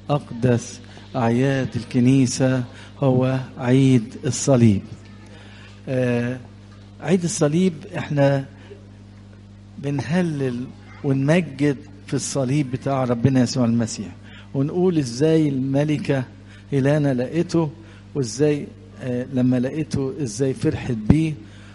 أقدس أعياد الكنيسة هو عيد الصليب آه عيد الصليب احنا بنهلل ونمجد في الصليب بتاع ربنا يسوع المسيح ونقول ازاي الملكة هيلانا لقيته وازاي آه لما لقيته ازاي فرحت بيه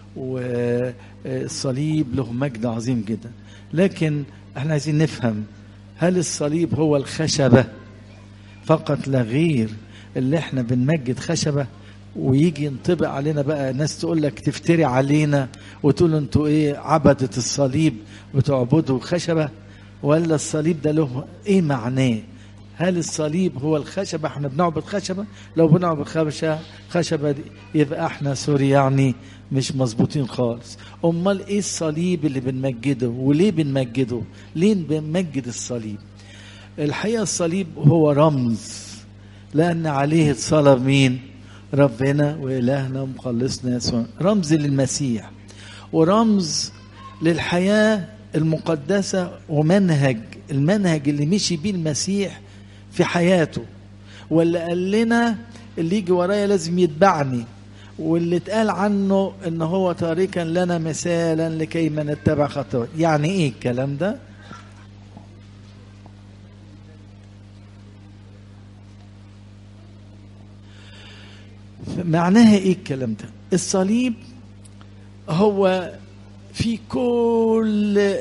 والصليب له مجد عظيم جدا لكن احنا عايزين نفهم هل الصليب هو الخشبة فقط لا غير اللي احنا بنمجد خشبة ويجي ينطبق علينا بقى ناس تقول لك تفتري علينا وتقول انتوا ايه عبدة الصليب بتعبدوا خشبة ولا الصليب ده له ايه معناه هل الصليب هو الخشبة احنا بنعبد خشبة لو بنعبد خشبة خشبة دي يبقى احنا سوري يعني مش مظبوطين خالص امال ايه الصليب اللي بنمجده وليه بنمجده ليه بنمجد الصليب الحقيقة الصليب هو رمز لأن عليه اتصلب مين ربنا وإلهنا ومخلصنا يسوع رمز للمسيح ورمز للحياة المقدسة ومنهج المنهج اللي مشي بيه المسيح في حياته واللي قال لنا اللي يجي ورايا لازم يتبعني واللي اتقال عنه ان هو تاركا لنا مثالا لكي ما نتبع خطوات يعني ايه الكلام ده معناها ايه الكلام ده الصليب هو في كل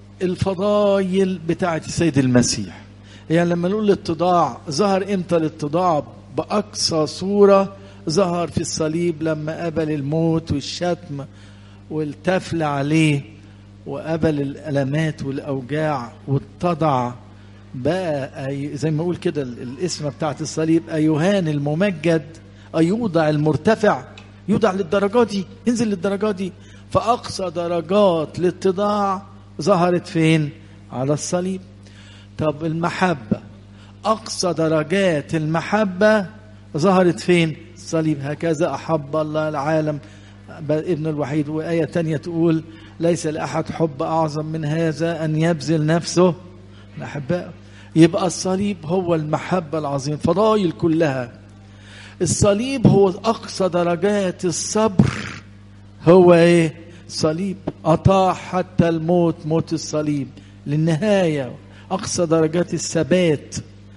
الفضايل بتاعه السيد المسيح يعني لما نقول الاتضاع ظهر امتى الاتضاع باقصى صوره ظهر في الصليب لما قبل الموت والشتم والتفل عليه وقبل الالمات والاوجاع واتضع بقى أي زي ما اقول كده الاسم بتاعت الصليب ايوهان الممجد أيوضع المرتفع يوضع للدرجات دي ينزل للدرجات دي فأقصى درجات الاتضاع ظهرت فين على الصليب طب المحبة أقصى درجات المحبة ظهرت فين الصليب هكذا أحب الله العالم ابن الوحيد وآية تانية تقول ليس لأحد حب أعظم من هذا أن يبذل نفسه الأحباء يبقى الصليب هو المحبة العظيمة فضايل كلها الصليب هو أقصى درجات الصبر هو إيه صليب أطاع حتى الموت موت الصليب للنهاية أقصى درجات الثبات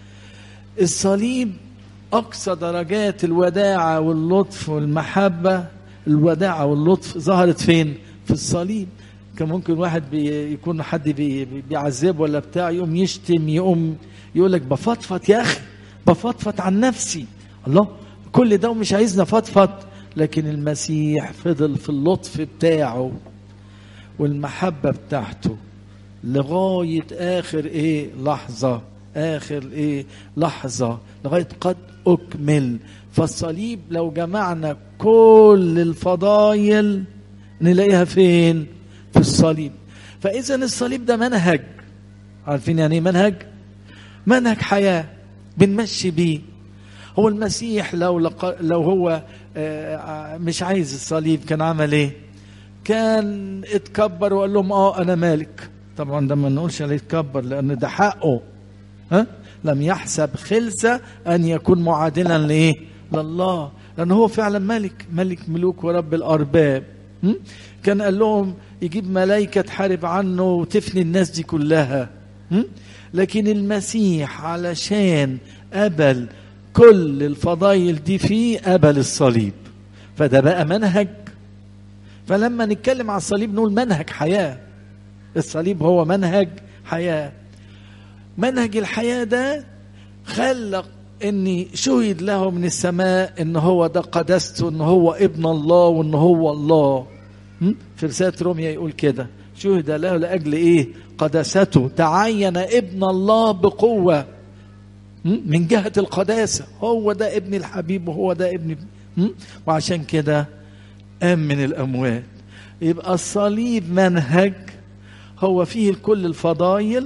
الصليب أقصى درجات الوداعة واللطف والمحبة الوداعة واللطف ظهرت فين في الصليب كان ممكن واحد بي يكون حد بي بيعذب ولا بتاع يقوم يشتم يقوم يقول لك بفضفض يا أخي بفضفض عن نفسي الله كل ده ومش عايزنا فضفض لكن المسيح فضل في اللطف بتاعه والمحبة بتاعته لغاية آخر إيه لحظة آخر إيه لحظة لغاية قد أكمل فالصليب لو جمعنا كل الفضايل نلاقيها فين في الصليب فإذا الصليب ده منهج عارفين يعني ايه منهج منهج حياة بنمشي بيه هو المسيح لو لق... لو هو مش عايز الصليب كان عمل ايه كان اتكبر وقال لهم اه انا مالك طبعا ده ما نقولش عليه اتكبر لان ده حقه ها لم يحسب خلسه ان يكون معادلا لايه لله لان هو فعلا ملك ملك ملوك ورب الارباب كان قال لهم يجيب ملائكه تحارب عنه وتفني الناس دي كلها لكن المسيح علشان قبل كل الفضايل دي فيه قبل الصليب فده بقى منهج فلما نتكلم على الصليب نقول منهج حياة الصليب هو منهج حياة منهج الحياة ده خلق اني شهد له من السماء ان هو ده قدسته ان هو ابن الله وان هو الله في رسالة روميا يقول كده شهد له لأجل ايه قدسته تعين ابن الله بقوة من جهة القداسة هو ده ابن الحبيب وهو ده ابن وعشان كده قام من الأموات يبقى الصليب منهج هو فيه كل الفضايل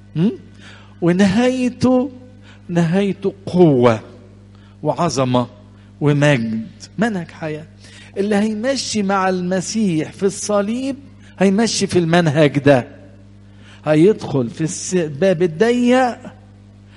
ونهايته نهايته قوة وعظمة ومجد منهج حياة اللي هيمشي مع المسيح في الصليب هيمشي في المنهج ده هيدخل في الباب الضيق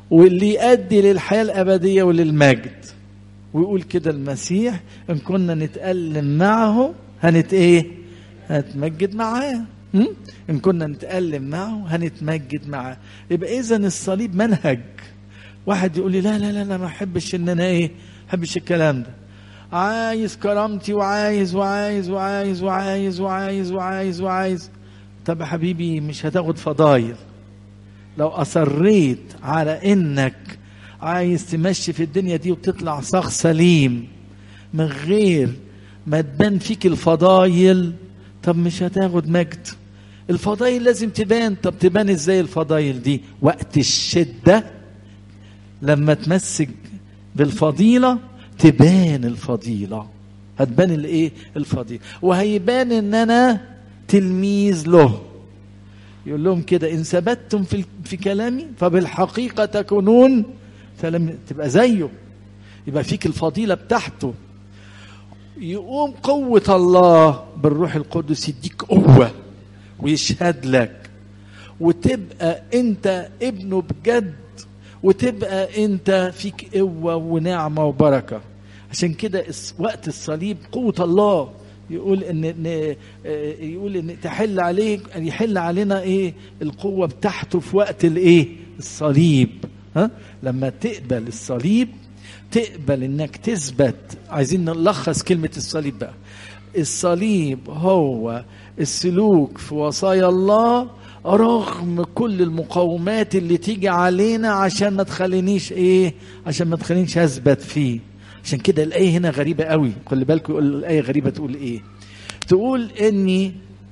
واللي يؤدي للحياة الأبدية وللمجد ويقول كده المسيح إن كنا نتألم معه هنت إيه هنتمجد معاه م? إن كنا نتألم معه هنتمجد معاه يبقى إذا الصليب منهج واحد يقول لي لا لا لا لا ما أحبش إن أنا إيه ما أحبش الكلام ده عايز كرامتي وعايز وعايز وعايز وعايز وعايز وعايز وعايز طب يا حبيبي مش هتاخد فضايل لو أصريت على إنك عايز تمشي في الدنيا دي وتطلع صاغ سليم من غير ما تبان فيك الفضايل طب مش هتاخد مجد الفضايل لازم تبان طب تبان ازاي الفضايل دي وقت الشدة لما تمسك بالفضيلة تبان الفضيلة هتبان الايه الفضيلة وهيبان ان انا تلميذ له يقول لهم كده ان ثبتتم في في كلامي فبالحقيقه تكونون فلم تبقى زيه يبقى فيك الفضيله بتاعته يقوم قوه الله بالروح القدس يديك قوه ويشهد لك وتبقى انت ابنه بجد وتبقى انت فيك قوه ونعمه وبركه عشان كده وقت الصليب قوه الله يقول ان يقول ان تحل عليك يحل علينا ايه القوه بتاعته في وقت الايه الصليب ها لما تقبل الصليب تقبل انك تثبت عايزين نلخص كلمه الصليب بقى الصليب هو السلوك في وصايا الله رغم كل المقاومات اللي تيجي علينا عشان ما تخلينيش ايه عشان ما تخلينيش اثبت فيه عشان كده الآية هنا غريبة قوي خلي بالكم يقول الآية غريبة تقول إيه تقول إني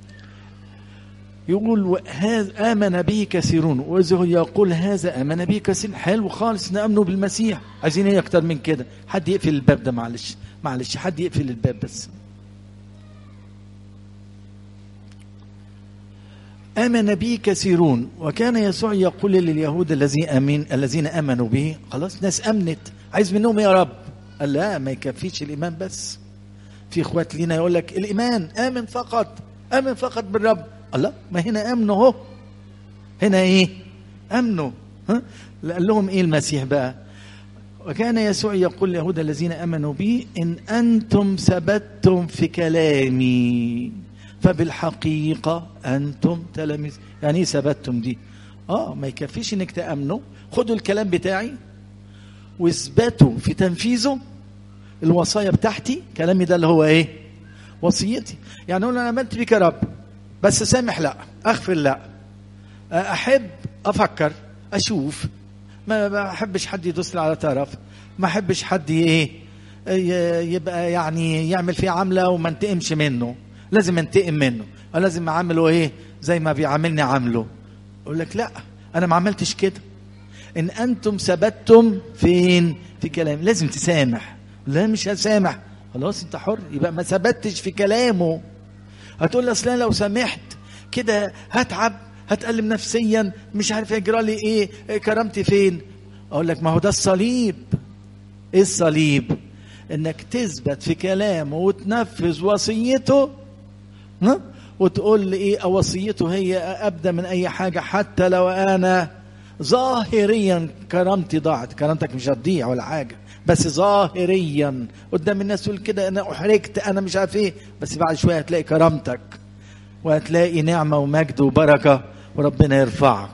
يقول هذا آمن به كثيرون وإذا يقول هذا آمن به كثيرون حلو خالص نأمنوا بالمسيح عايزين إيه أكتر من كده حد يقفل الباب ده معلش معلش حد يقفل الباب بس آمن به كثيرون وكان يسوع يقول لليهود الذين آمن الذين آمنوا به خلاص ناس آمنت عايز منهم يا رب قال لا ما يكفيش الإيمان بس في إخوات لينا يقول لك الإيمان آمن فقط آمن فقط بالرب الله ما هنا آمنوا أهو هنا إيه آمنوا ها قال لهم إيه المسيح بقى وكان يسوع يقول لليهود الذين امنوا بي ان انتم ثبتتم في كلامي فبالحقيقه انتم تلاميذ يعني ايه ثبتتم دي اه ما يكفيش انك تامنوا خدوا الكلام بتاعي واثبتوا في تنفيذه الوصايا بتاعتي كلامي ده اللي هو ايه وصيتي يعني اقول انا امنت بيك يا رب بس سامح لا اغفر لا احب افكر اشوف ما بحبش حد يدوس لي على طرف ما احبش حد ايه يبقى يعني يعمل فيه عمله وما انتقمش منه لازم انتقم منه لازم اعامله ايه زي ما بيعاملني عامله اقول لك لا انا ما عملتش كده ان انتم ثبتتم فين في كلام لازم تسامح لا مش هسامح خلاص انت حر يبقى ما ثبتش في كلامه هتقول لي اصل لو سامحت كده هتعب هتألم نفسيا مش عارف يجرى لي ايه كرامتي فين اقول لك ما هو ده الصليب ايه الصليب انك تثبت في كلامه وتنفذ وصيته ها وتقول لي ايه وصيته هي ابدا من اي حاجه حتى لو انا ظاهريا كرامتي ضاعت كرامتك مش هتضيع ولا حاجه بس ظاهريا قدام الناس تقول كده انا احرجت انا مش عارف ايه بس بعد شويه هتلاقي كرامتك وهتلاقي نعمه ومجد وبركه وربنا يرفعك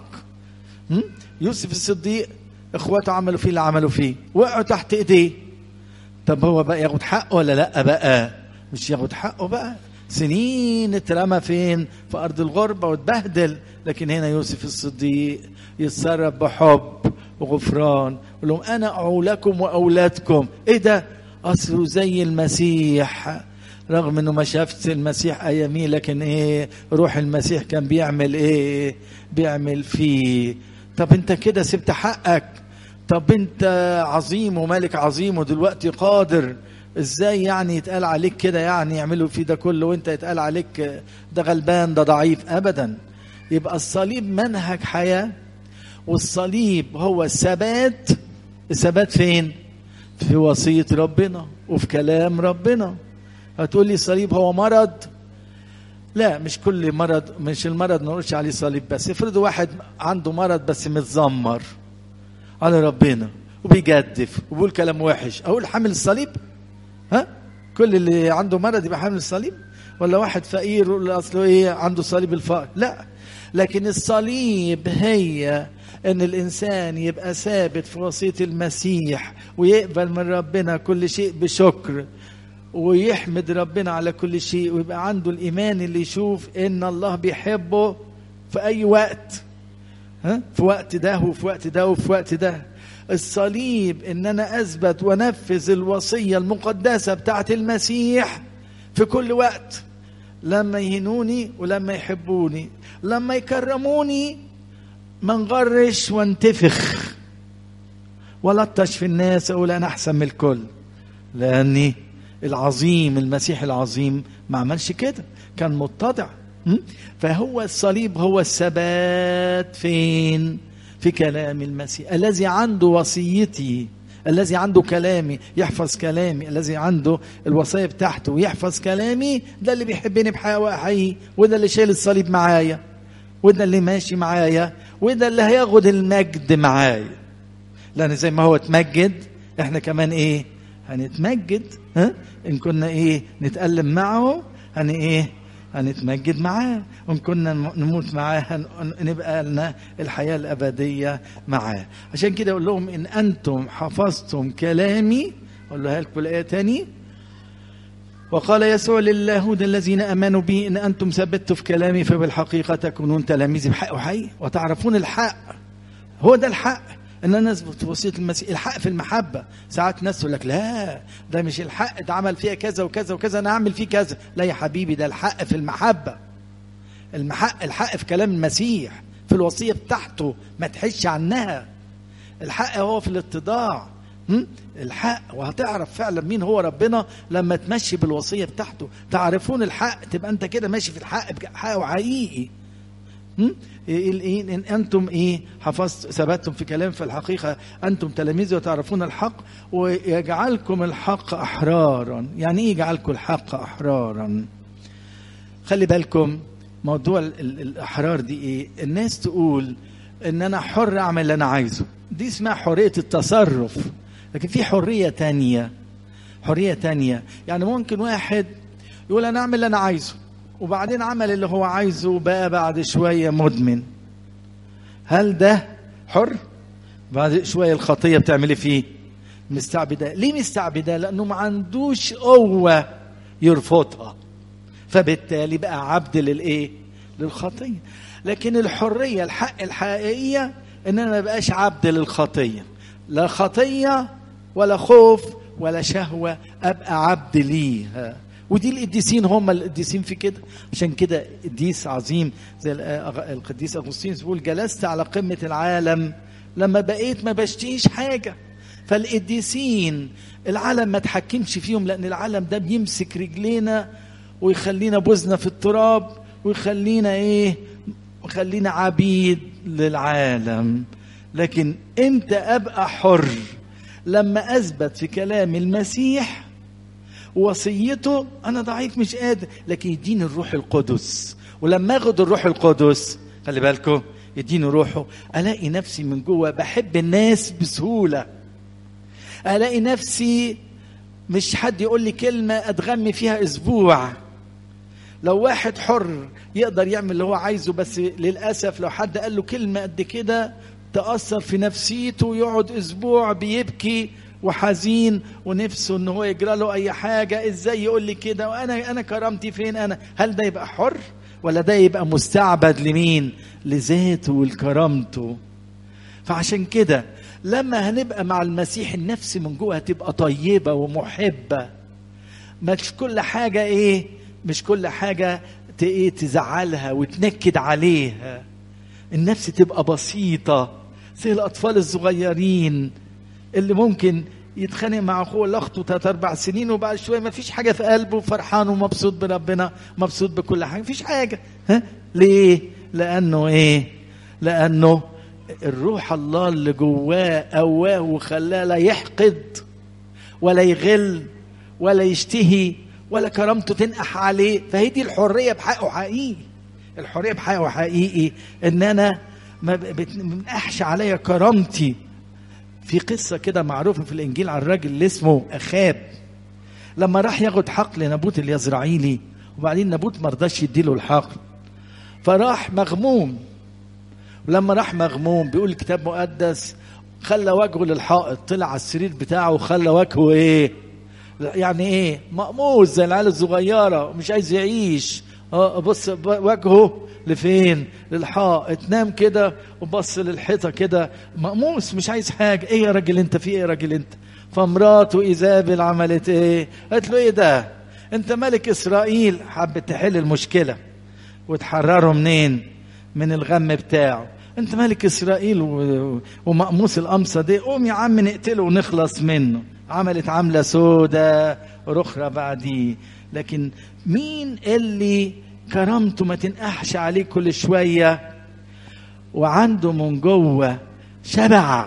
يوسف الصديق اخواته عملوا فيه اللي عملوا فيه وقعوا تحت ايديه طب هو بقى ياخد حقه ولا لا بقى مش ياخد حقه بقى سنين اترمى فين في ارض الغربه واتبهدل لكن هنا يوسف الصديق يتصرف بحب وغفران يقول لهم انا اعولكم واولادكم ايه ده اصله زي المسيح رغم انه ما شافت المسيح اياميه لكن ايه روح المسيح كان بيعمل ايه بيعمل فيه طب انت كده سبت حقك طب انت عظيم وملك عظيم ودلوقتي قادر ازاي يعني يتقال عليك كده يعني يعملوا فيه ده كله وانت يتقال عليك ده غلبان ده ضعيف ابدا يبقى الصليب منهج حياه والصليب هو الثبات الثبات فين في وصيه ربنا وفي كلام ربنا هتقول لي الصليب هو مرض لا مش كل مرض مش المرض ما نقولش عليه صليب بس افرض واحد عنده مرض بس متذمر على ربنا وبيجدف وبيقول كلام وحش اقول حامل الصليب ها كل اللي عنده مرض يبقى حامل الصليب ولا واحد فقير يقول اصله ايه عنده صليب الفقر لا لكن الصليب هي ان الانسان يبقى ثابت في وصيه المسيح ويقبل من ربنا كل شيء بشكر ويحمد ربنا على كل شيء ويبقى عنده الايمان اللي يشوف ان الله بيحبه في اي وقت ها في وقت ده وفي وقت ده وفي وقت ده الصليب ان انا اثبت وانفذ الوصيه المقدسه بتاعت المسيح في كل وقت لما يهنوني ولما يحبوني لما يكرموني ما نغرش وانتفخ ولطش في الناس اقول انا احسن من الكل لاني العظيم المسيح العظيم ما عملش كده كان متضع فهو الصليب هو الثبات فين في كلام المسيح الذي عنده وصيتي الذي عنده كلامي يحفظ كلامي الذي عنده الوصيه بتاعته ويحفظ كلامي ده اللي بيحبني بحقيقي حقيقي وده اللي شايل الصليب معايا وده اللي ماشي معايا وده اللي هياخد المجد معايا لان زي ما هو اتمجد احنا كمان ايه هنتمجد ها ان كنا ايه نتألم معه هن ايه هنتمجد معاه وان كنا نموت معاه نبقى لنا الحياه الابديه معاه عشان كده اقول لهم ان انتم حفظتم كلامي اقول لكم الايه تاني وقال يسوع لليهود الذين امنوا بي ان انتم ثبتوا في كلامي فبالحقيقه تكونون تلاميذي بحق وحقيقي وتعرفون الحق هو ده الحق ان انا اثبت في وصيه المسيح الحق في المحبه ساعات ناس تقول لك لا ده مش الحق ده عمل فيها كذا وكذا وكذا انا اعمل فيه كذا لا يا حبيبي ده الحق في المحبه المحق الحق في كلام المسيح في الوصيه بتاعته ما تحش عنها الحق هو في الاتضاع الحق وهتعرف فعلا مين هو ربنا لما تمشي بالوصيه بتاعته تعرفون الحق تبقى انت كده ماشي في الحق حق وحقيقي إن أنتم إيه حفظت ثبتتم في كلام في الحقيقة أنتم تلاميذي وتعرفون الحق ويجعلكم الحق أحرارا يعني إيه يجعلكم الحق أحرارا خلي بالكم موضوع الأحرار دي إيه الناس تقول إن أنا حر أعمل اللي أنا عايزه دي اسمها حرية التصرف لكن في حرية تانية حرية تانية يعني ممكن واحد يقول أنا أعمل اللي أنا عايزه وبعدين عمل اللي هو عايزه بقى بعد شوية مدمن هل ده حر بعد شوية الخطية بتعمل فيه مستعبدة ليه مستعبدة لأنه ما عندوش قوة يرفضها فبالتالي بقى عبد للإيه للخطية لكن الحرية الحق الحقيقية إن أنا ما بقاش عبد للخطية لا خطية ولا خوف ولا شهوة أبقى عبد ليها ودي القديسين هم القديسين في كده عشان كده قديس عظيم زي القديس اغسطين بيقول جلست على قمه العالم لما بقيت ما بشتهيش حاجه فالقديسين العالم ما تحكمش فيهم لان العالم ده بيمسك رجلينا ويخلينا بوزنا في التراب ويخلينا ايه ويخلينا عبيد للعالم لكن امتى ابقى حر لما اثبت في كلام المسيح وصيته انا ضعيف مش قادر لكن يديني الروح القدس ولما اخد الروح القدس خلي بالكم يديني روحه الاقي نفسي من جوه بحب الناس بسهوله الاقي نفسي مش حد يقول لي كلمه اتغمي فيها اسبوع لو واحد حر يقدر يعمل اللي هو عايزه بس للاسف لو حد قال له كلمه قد كده تاثر في نفسيته ويقعد اسبوع بيبكي وحزين ونفسه ان هو يجرى له اي حاجه ازاي يقول لي كده وانا انا كرامتي فين انا هل ده يبقى حر ولا ده يبقى مستعبد لمين لذاته ولكرامته فعشان كده لما هنبقى مع المسيح النفس من جوه هتبقى طيبه ومحبه مش كل حاجه ايه مش كل حاجه ايه تزعلها وتنكد عليها النفس تبقى بسيطه زي الاطفال الصغيرين اللي ممكن يتخانق مع اخوه ولا اخته ثلاث اربع سنين وبعد شويه ما فيش حاجه في قلبه فرحان ومبسوط بربنا مبسوط بكل حاجه مفيش حاجه ها ليه لانه ايه لانه الروح الله اللي جواه قواه وخلاه لا يحقد ولا يغل ولا يشتهي ولا كرامته تنقح عليه فهي دي الحريه بحقه حقيقي الحريه بحقه حقيقي ان انا ما بنقحش عليا كرامتي في قصة كده معروفة في الإنجيل عن الراجل اللي اسمه أخاب لما راح ياخد حقل نابوت اليزرعيلي وبعدين نابوت ما رضاش يديله الحقل فراح مغموم ولما راح مغموم بيقول الكتاب مقدس خلى وجهه للحائط طلع على السرير بتاعه وخلى وجهه ايه يعني ايه مقموص زي العيال الصغيره مش عايز يعيش اه بص وجهه لفين للحائط نام كده وبص للحيطه كده مقموص مش عايز حاجه ايه يا راجل انت في ايه يا راجل انت فمراته ايزابل عملت ايه قالت له ايه ده انت ملك اسرائيل حبت تحل المشكله وتحرره منين من الغم بتاعه انت ملك اسرائيل و... ومقموس القمصه دي قوم يا عم نقتله ونخلص منه عملت عامله سودة رخرة بعديه لكن مين اللي كرامته ما تنقحش عليه كل شويه وعنده من جوه شبع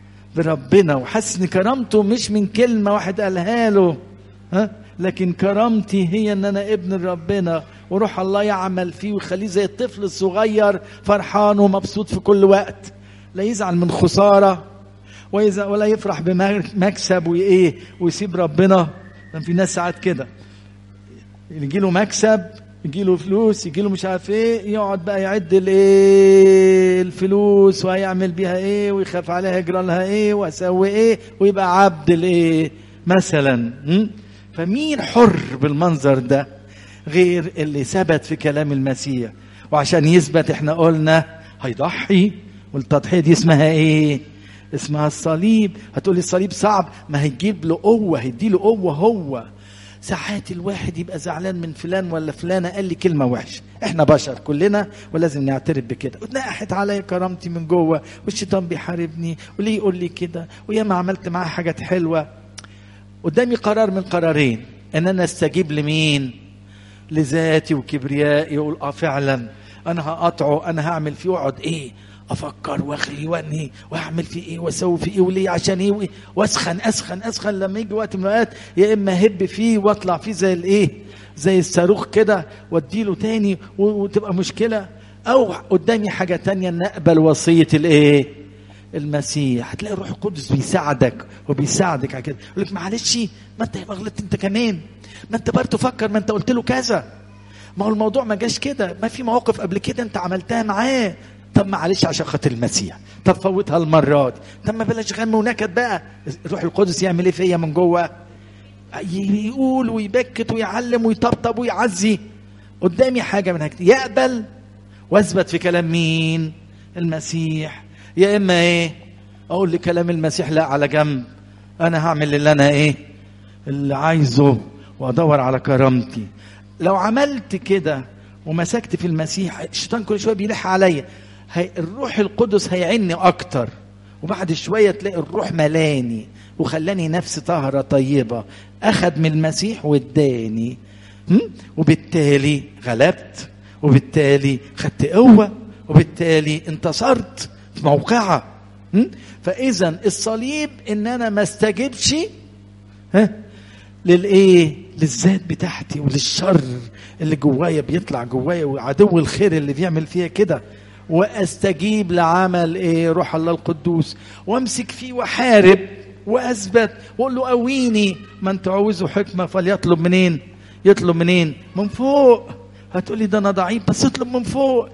بربنا وحاسس ان كرامته مش من كلمه واحد قالها له ها لكن كرامتي هي ان انا ابن ربنا وروح الله يعمل فيه ويخليه زي الطفل الصغير فرحان ومبسوط في كل وقت لا يزعل من خساره ولا يفرح بمكسب وايه ويسيب ربنا في ناس ساعات كده يجي له مكسب يجي له فلوس يجي له مش عارف ايه يقعد بقى يعد الايه الفلوس وهيعمل بيها ايه ويخاف عليها يجرى لها ايه واسوي ايه ويبقى عبد الايه مثلا فمين حر بالمنظر ده غير اللي ثبت في كلام المسيح وعشان يثبت احنا قلنا هيضحي والتضحيه دي اسمها ايه اسمها الصليب هتقولي الصليب صعب ما هيجيب له قوه هيدي له قوه هو ساعات الواحد يبقى زعلان من فلان ولا فلانه قال لي كلمه وحشه احنا بشر كلنا ولازم نعترف بكده واتنقحت عليا كرامتي من جوه والشيطان بيحاربني وليه يقول لي كده وياما عملت معاه حاجات حلوه قدامي قرار من قرارين ان انا استجيب لمين لذاتي وكبريائي واقول اه فعلا انا هقطعه انا هعمل فيه واقعد ايه افكر واغلي وانهي واعمل فيه ايه واسوي فيه ايه وليه عشان ايه وايه واسخن اسخن اسخن لما يجي وقت من الاوقات يا اما هب فيه واطلع فيه زي الايه زي الصاروخ كده واديله تاني وتبقى مشكله او قدامي حاجه تانية ان اقبل وصيه الايه المسيح هتلاقي الروح القدس بيساعدك وبيساعدك على كده يقول لك معلش ما انت غلطت انت كمان ما انت برضه فكر ما انت قلت له كذا ما هو الموضوع ما جاش كده ما في مواقف قبل كده انت عملتها معاه طب معلش عشان خاطر المسيح طب فوتها المره دي طب ما بلاش غم ونكد بقى الروح القدس يعمل ايه فيا من جوه يقول ويبكت ويعلم ويطبطب ويعزي قدامي حاجه من هكذا يقبل واثبت في كلام مين المسيح يا اما ايه اقول لكلام المسيح لا على جنب انا هعمل اللي انا ايه اللي عايزه وادور على كرامتي لو عملت كده ومسكت في المسيح الشيطان كل شويه بيلح عليا هي الروح القدس هيعني اكتر وبعد شويه تلاقي الروح ملاني وخلاني نفسي طاهره طيبه اخد من المسيح واداني وبالتالي غلبت وبالتالي خدت قوه وبالتالي انتصرت في موقعها فاذا الصليب ان انا ما استجبش ها للايه للذات بتاعتي وللشر اللي جوايا بيطلع جوايا وعدو الخير اللي بيعمل فيها كده واستجيب لعمل ايه روح الله القدوس وامسك فيه واحارب واثبت واقول له قويني من تعوزه حكمه فليطلب منين يطلب منين من فوق هتقولي ده انا ضعيف بس اطلب من فوق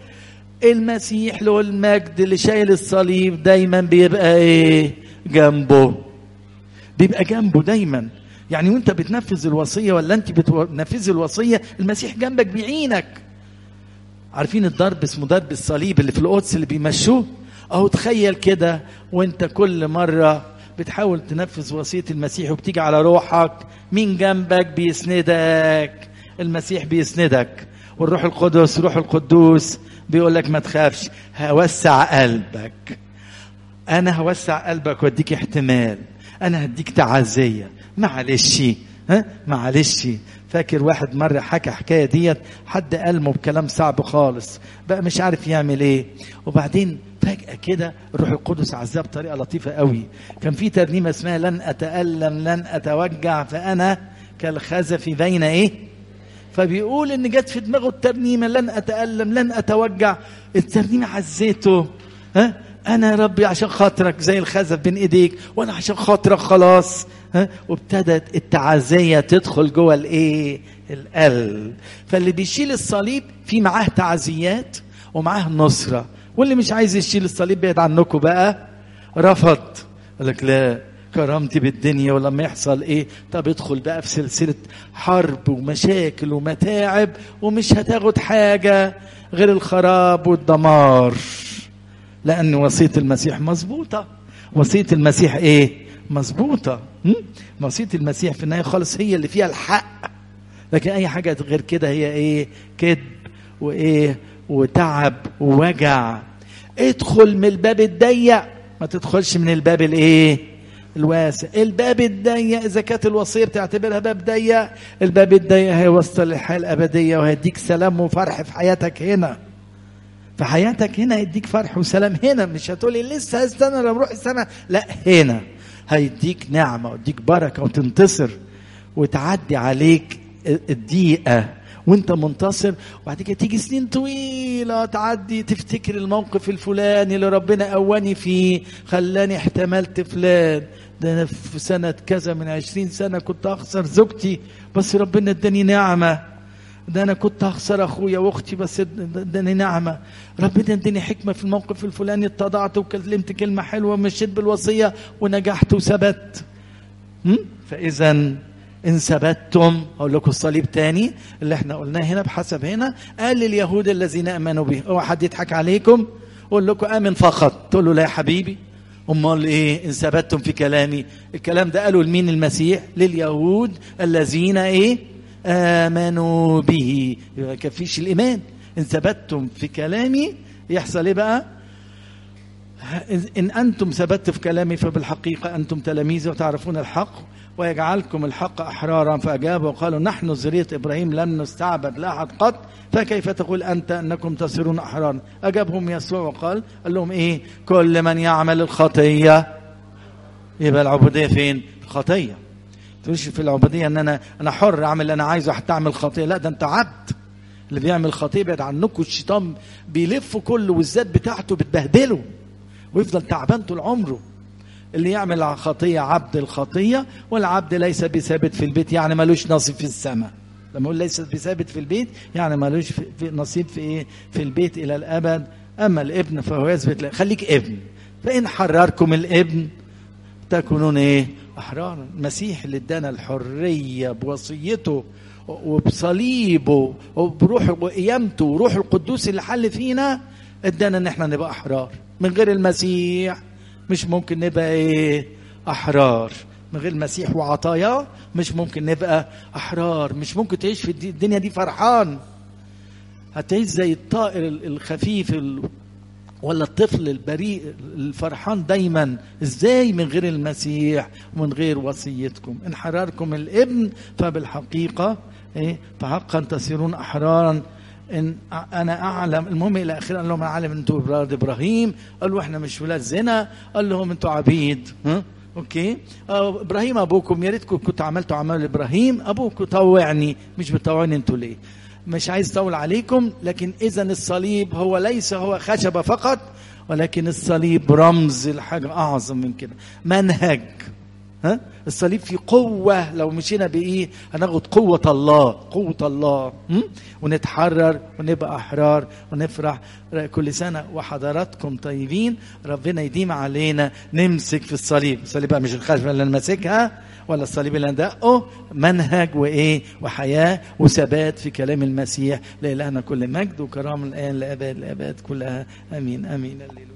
المسيح له المجد اللي شايل الصليب دايما بيبقى ايه جنبه بيبقى جنبه دايما يعني وانت بتنفذ الوصيه ولا انت بتنفذ الوصيه المسيح جنبك بيعينك عارفين الضرب اسمه ضرب الصليب اللي في القدس اللي بيمشوه اهو تخيل كده وانت كل مره بتحاول تنفذ وصيه المسيح وبتيجي على روحك مين جنبك بيسندك المسيح بيسندك والروح القدس روح القدوس بيقول لك ما تخافش هوسع قلبك انا هوسع قلبك واديك احتمال انا هديك تعزيه معلش ها معلش فاكر واحد مرة حكى حكاية ديت حد قلمه بكلام صعب خالص بقى مش عارف يعمل ايه وبعدين فجأة كده الروح القدس عزاه بطريقة لطيفة قوي كان في ترنيمة اسمها لن أتألم لن أتوجع فأنا كالخزف بين ايه فبيقول ان جت في دماغه الترنيمة لن أتألم لن أتوجع الترنيمة عزيته ها انا يا ربي عشان خاطرك زي الخزف بين ايديك وانا عشان خاطرك خلاص ها وابتدت التعزيه تدخل جوه الايه القلب فاللي بيشيل الصليب في معاه تعزيات ومعاه نصره واللي مش عايز يشيل الصليب بعيد عنكم بقى رفض قال لك لا كرامتي بالدنيا ولما يحصل ايه طب ادخل بقى في سلسله حرب ومشاكل ومتاعب ومش هتاخد حاجه غير الخراب والدمار لان وصيه المسيح مظبوطه وصيه المسيح ايه مظبوطه وصيه المسيح في النهايه خالص هي اللي فيها الحق لكن اي حاجه غير كده هي ايه كذب وايه وتعب ووجع ادخل من الباب الضيق ما تدخلش من الباب الايه الواسع الباب الضيق اذا كانت الوصيه بتعتبرها باب ضيق الباب الضيق هيوصل للحياه الابديه وهيديك سلام وفرح في حياتك هنا في حياتك هنا يديك فرح وسلام هنا مش هتقولي لسه هستنى لما اروح السنه لا هنا هيديك نعمه ويديك بركه وتنتصر وتعدي عليك الضيقه وانت منتصر وبعد كده تيجي سنين طويله تعدي تفتكر الموقف الفلاني اللي ربنا قواني فيه خلاني احتملت فلان ده انا في سنه كذا من عشرين سنه كنت اخسر زوجتي بس ربنا اداني نعمه ده انا كنت هخسر اخويا واختي بس اداني نعمه ربنا اداني حكمه في الموقف الفلاني اتضعت وكلمت كلمه حلوه ومشيت بالوصيه ونجحت وثبت فاذا ان ثبتتم اقول لكم الصليب تاني اللي احنا قلناه هنا بحسب هنا قال لليهود الذين امنوا به اوعى حد يضحك عليكم اقول لكم امن فقط تقول له لا يا حبيبي امال ايه ان ثبتتم في كلامي الكلام ده قالوا لمين المسيح لليهود الذين ايه امنوا به ما يكفيش الايمان ان ثبتتم في كلامي يحصل ايه بقى ان انتم ثبت في كلامي فبالحقيقه انتم تلاميذي وتعرفون الحق ويجعلكم الحق احرارا فاجابوا وقالوا نحن ذريه ابراهيم لم نستعبد لا احد قط فكيف تقول انت انكم تصيرون احرارا اجابهم يسوع وقال قال لهم ايه كل من يعمل الخطيه يبقى العبوديه فين الخطيه تقولش في العبوديه ان انا انا حر اعمل اللي انا عايزه حتى اعمل خطيه لا ده انت عبد اللي بيعمل خطيه بعد عنكم الشيطان بيلف كله والذات بتاعته بتبهدله ويفضل تعبان طول عمره اللي يعمل خطية عبد الخطية والعبد ليس بثابت في البيت يعني ملوش نصيب في السماء لما اقول ليس بثابت في البيت يعني ملوش في في نصيب في ايه في البيت الى الابد اما الابن فهو يثبت لا خليك ابن فان حرركم الابن تكونون ايه احرارا المسيح اللي ادانا الحريه بوصيته وبصليبه وبروح وقيامته وروح القدوس اللي حل فينا ادانا ان احنا نبقى احرار من غير المسيح مش ممكن نبقى ايه احرار من غير المسيح وعطاياه مش ممكن نبقى احرار مش ممكن تعيش في الدنيا دي فرحان هتعيش زي الطائر الخفيف ولا الطفل البريء الفرحان دايما ازاي من غير المسيح ومن غير وصيتكم ان حرركم الابن فبالحقيقه ايه فحقا تصيرون احرارا ان انا اعلم المهم الى اخره قال لهم انا اعلم انتوا اولاد ابراهيم قالوا احنا مش ولاد زنا قال لهم انتوا عبيد ها اوكي آه ابراهيم ابوكم يا ريتكم كنتوا عملتوا اعمال ابراهيم ابوكم طوعني مش بتطوعني انتوا ليه مش عايز اطول عليكم لكن اذا الصليب هو ليس هو خشبه فقط ولكن الصليب رمز لحاجه اعظم من كده منهج ها الصليب فيه قوة لو مشينا بإيه هناخد قوة الله قوة الله م? ونتحرر ونبقى أحرار ونفرح كل سنة وحضراتكم طيبين ربنا يديم علينا نمسك في الصليب الصليب بقى مش الخشبة اللي نمسكها ولا الصليب اللي ندقه منهج وإيه وحياة وثبات في كلام المسيح لإلهنا كل مجد وكرام الآن لأباد الآباد كلها أمين أمين الليل.